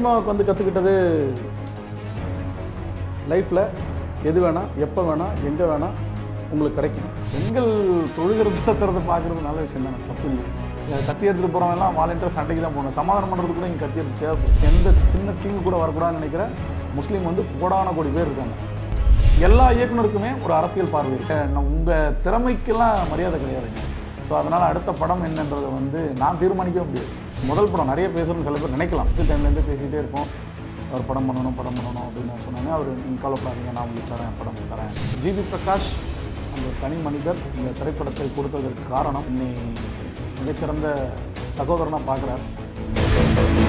சினிமாவுக்கு வந்து கற்றுக்கிட்டது லைஃப்பில் எது வேணால் எப்போ வேணால் எங்கே வேணால் உங்களுக்கு கிடைக்கும் பெண்கள் தொழுகிறது திறந்து பார்க்குறது நல்ல விஷயம் தானே தப்பு இல்லை இதை கத்தி எடுத்துகிட்டு போகிறவங்கலாம் வாலண்டியர் சண்டைக்கு தான் போகணும் சமாதானம் பண்ணுறது கூட இங்கே கத்தி எடுத்து தேவைப்படும் எந்த சின்ன தீங்கு கூட வரக்கூடாதுன்னு நினைக்கிற முஸ்லீம் வந்து கோடான கோடி பேர் இருக்காங்க எல்லா இயக்குனருக்குமே ஒரு அரசியல் பார்வை இருக்கு நம்ம உங்கள் திறமைக்கெல்லாம் மரியாதை கிடையாதுங்க ஸோ அதனால் அடுத்த படம் என்னன்றதை வந்து நான் தீர்மானிக்கவே முடியாது முதல் படம் நிறைய பேசுகிறோம்னு சில பேர் நினைக்கலாம் இந்த டைம்லேருந்து பேசிகிட்டே இருப்போம் ஒரு படம் பண்ணணும் படம் பண்ணணும் அப்படின்னு சொன்னாங்க அவர் நீங்கள் கவலைப்படாதீங்க நான் உங்களுக்கு தரேன் படம் தரேன் ஜிவி பிரகாஷ் அந்த தனி மனிதர் இந்த திரைப்படத்தை கொடுத்ததற்கு காரணம் இன்னை மிகச்சிறந்த சகோதரனாக பார்க்குறார்